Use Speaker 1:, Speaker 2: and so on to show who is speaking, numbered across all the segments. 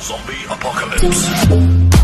Speaker 1: Zombie apocalypse.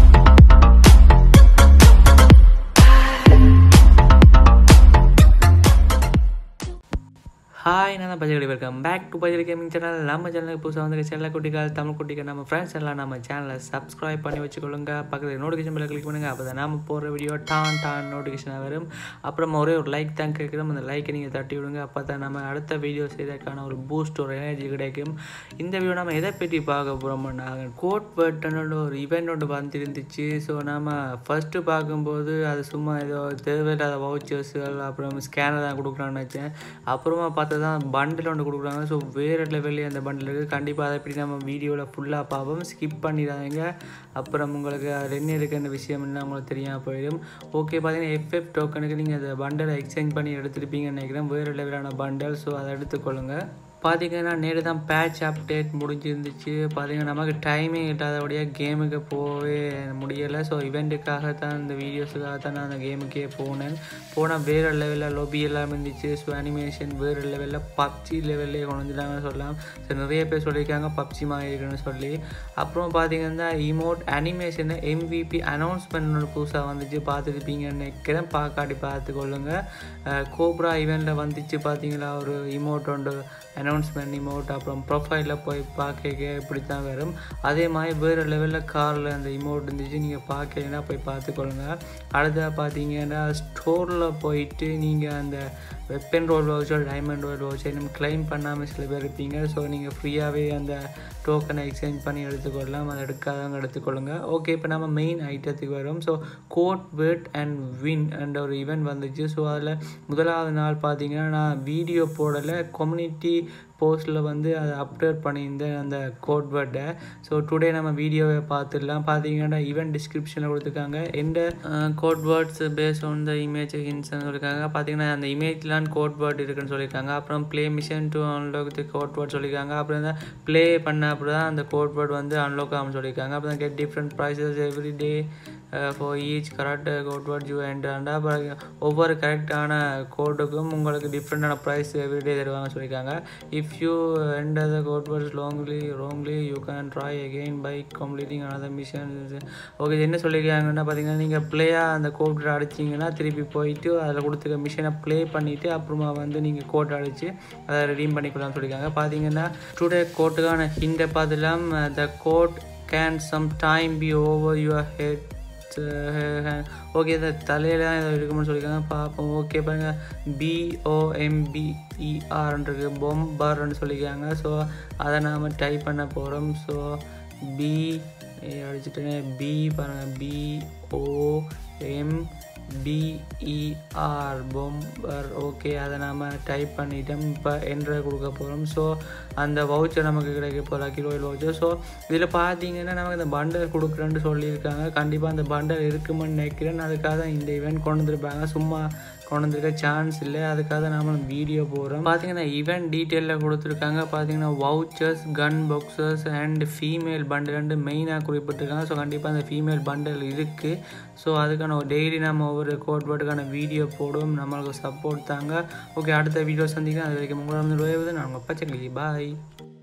Speaker 2: Hi நான் தான் Bajagadi welcome back to Bajagadi gaming channel நம்ம சேனலுக்கு புதுசாக வந்து செல்ல குட்டிகள் தமிழ் குட்டிகள் நம்ம ஃப்ரெண்ட்ஸ் எல்லாம் நம்ம சேனலை சப்ஸ்கிரைப் பண்ணி வச்சுக்கொள்ளுங்க பக்கத்தில் நோட்டிஃபிகேஷன் பெல்ல கிளிக் பண்ணுங்கள் அப்போ தான் நம்ம போடுற வீடியோ டான் டான் நோட்டிஃபிகேஷன் வரும் அப்புறம் ஒரே ஒரு லைக் தான் கேட்குறோம் அந்த லைக்கை நீங்கள் தட்டி விடுங்க அப்போ தான் நம்ம அடுத்த வீடியோ செய்யறதுக்கான ஒரு பூஸ்ட் ஒரு எனர்ஜி கிடைக்கும் இந்த வீடியோ நம்ம எதை பற்றி பார்க்க போகிறோம்னா கோட் பட்டனோட ஒரு ஈவெண்ட் ஒன்று வந்துருந்துச்சு ஸோ நம்ம ஃபஸ்ட்டு பார்க்கும்போது அது சும்மா ஏதோ தேவையில்லாத வவுச்சர்ஸுகள் அப்புறம் ஸ்கேனர் தான் கொடுக்குறான்னு நினச்சேன் அப்புறமா பார்த்தா தான் பண்டில் ஒன்று கொடுக்குறாங்க ஸோ வேறு லெவல்லே அந்த பண்டில் இருக்குது கண்டிப்பாக அதை பற்றி நம்ம வீடியோவில் ஃபுல்லாக பார்ப்போம் ஸ்கிப் பண்ணிடாதீங்க அப்புறம் உங்களுக்கு அது என்ன இருக்குன்ற விஷயம் என்ன உங்களுக்கு தெரியாமல் போயிடும் ஓகே பார்த்தீங்கன்னா எஃப்எஃப் டோக்கனுக்கு நீங்கள் அந்த பண்டலை எக்ஸ்சேஞ்ச் பண்ணி எடுத்துருப்பீங்கன்னு நினைக்கிறேன் வேறு லெவலான பண்டல் ஸோ அதை எடுத்துக்கொள்ளுங்க பார்த்தீங்கன்னா நேற்று தான் பேட்ச் அப்டேட் முடிஞ்சிருந்துச்சு பார்த்தீங்கன்னா நமக்கு டைமே இல்லாதபடியாக கேமுக்கு போகவே முடியலை ஸோ இவெண்ட்டுக்காக தான் இந்த வீடியோஸுக்காக தான் நான் அந்த கேமுக்கே போனேன் போனால் வேறு லெவலில் லொபி எல்லாம் இருந்துச்சு ஸோ அனிமேஷன் வேறு லெவலில் பப்ஜி லெவல்லே கொண்டு வந்துட்டாங்கன்னு சொல்லலாம் ஸோ நிறைய பேர் சொல்லியிருக்காங்க பப்ஜி மாதிரி இருக்குன்னு சொல்லி அப்புறம் பார்த்தீங்கன்னா இமோட் அனிமேஷன் எம்விபி அனௌன்ஸ்மெண்ட் புதுசாக வந்துச்சு பார்த்துருப்பீங்கன்னு நினைக்கிறேன் பார்க்காட்டி பார்த்துக்கொள்ளுங்க கோப்ரா ஈவெண்ட்டில் வந்துச்சு பார்த்தீங்களா ஒரு இமோட் ஒன்று அனௌன்ஸ்மெண்ட் இமோட் அப்புறம் ப்ரொஃபைலில் போய் பார்க்க இப்படி தான் வரும் அதே மாதிரி வேறு லெவலில் காரில் அந்த இமோட் இருந்துச்சு நீங்கள் பார்க்கலைன்னா போய் பார்த்துக்கொள்ளுங்க அடுத்ததாக பார்த்தீங்கன்னா ஸ்டோரில் போயிட்டு நீங்கள் அந்த weapon roll voucher diamond roll voucher இன்னும் கிளைம் பண்ணாமல் சில பேர் இருப்பீங்க ஸோ நீங்கள் ஃப்ரீயாகவே அந்த டோக்கனை எக்ஸ்சேஞ்ச் பண்ணி எடுத்துக்கொள்ளலாம் அதை எடுக்காதவங்க எடுத்துக்கொள்ளுங்க ஓகே இப்போ நம்ம மெயின் ஐட்டத்துக்கு வரும் so code word and win என்ற ஒரு ஈவெண்ட் வந்துச்சு ஸோ அதில் முதலாவது நாள் பார்த்தீங்கன்னா நான் வீடியோ போடலை கம்யூனிட்டி போஸ்ட்டில் வந்து அதை அப்டேட் பண்ணியிருந்தேன் அந்த கோட் வேர்டை ஸோ டுடே நம்ம வீடியோவை பார்த்துடலாம் பார்த்தீங்கன்னா ஈவெண்ட் டிஸ்கிரிப்ஷனில் கொடுத்துருக்காங்க எந்த code words base on the image ஹின்ஸ்னு சொல்லியிருக்காங்க பார்த்தீங்கன்னா அந்த இமேஜ்லாம் கோட் வேர்ட் இருக்குன்னு சொல்லியிருக்காங்க அப்புறம் play mission to unlock the code word சொல்லியிருக்காங்க அப்புறம் தான் ப்ளே பண்ண அப்புறம் தான் அந்த கோட் வேர்ட் வந்து அன்லாக் ஆகும் சொல்லியிருக்காங்க அப்புறம் get different prizes every day for each correct code word you என்ட்ராண்டா அப்புறம் ஒவ்வொரு கரெக்டான கோடுக்கும் உங்களுக்கு டிஃப்ரெண்டான ப்ரைஸ் எவ்ரிடே தருவாங்க சொல்லியிருக்காங்க if you enter the code words longly wrongly you can try again by completing another mission okay இது என்ன சொல்லியிருக்காங்கன்னா பார்த்தீங்கன்னா நீங்கள் ப்ளேயாக அந்த கோட் அடிச்சிங்கன்னா திருப்பி போயிட்டு அதில் கொடுத்துருக்க மிஷினை ப்ளே பண்ணிவிட்டு அப்புறமா வந்து நீங்கள் கோட் அடித்து அதை ரெடீம் பண்ணிக்கலாம்னு சொல்லியிருக்காங்க பார்த்தீங்கன்னா டுடே கோட்டுக்கான ஹிண்டை பார்த்துலாம் the code can some time be over your head okay இந்த தலையில தான் ஏதோ இருக்கும்னு சொல்லியிருக்காங்க பார்ப்போம் ஓகே பாருங்க பிஓஎம்பிஇஆர்ன்றது பொம்பர்னு சொல்லியிருக்காங்க ஸோ அதை நாம் டைப் பண்ண போகிறோம் ஸோ பி அடிச்சுட்டேனே பி பாருங்கள் பிஓஎம் பிஇஆர் பொம்பர் ஓகே அதை நாம் டைப் பண்ணிட்டோம் இப்போ என்ற கொடுக்க போகிறோம் ஸோ அந்த வவுச்சர் நமக்கு கிடைக்க போகிற கிலோயில் வவுச்சர் ஸோ இதில் பார்த்தீங்கன்னா நமக்கு இந்த பண்டல் கொடுக்குறேன்னு சொல்லியிருக்காங்க கண்டிப்பாக அந்த பண்டல் இருக்குமென்னு நினைக்கிறேன் அதுக்காக தான் இந்த ஈவெண்ட் கொண்டு வந்திருப்பாங்க சும்மா கொண்டு வந்திருக்க சான்ஸ் இல்லை அதுக்காக நாம வீடியோ போகிறோம் பார்த்தீங்கன்னா ஈவெண்ட் டீட்டெயிலில் கொடுத்துருக்காங்க பார்த்தீங்கன்னா vouchers gun boxes and female bundle மெயினாக குறிப்பிட்டிருக்காங்க ஸோ கண்டிப்பாக அந்த ஃபீமேல் பண்டல் இருக்குது ஸோ அதுக்கான ஒரு டெய்லி நம்ம ஒவ்வொரு கோட் வேர்டுக்கான வீடியோ போடுவோம் நம்மளுக்கு சப்போர்ட் தாங்க ஓகே அடுத்த வீடியோ சந்திக்கலாம் அது வரைக்கும் உங்களை வந்து நான் உங்கள் பச்சை பாய்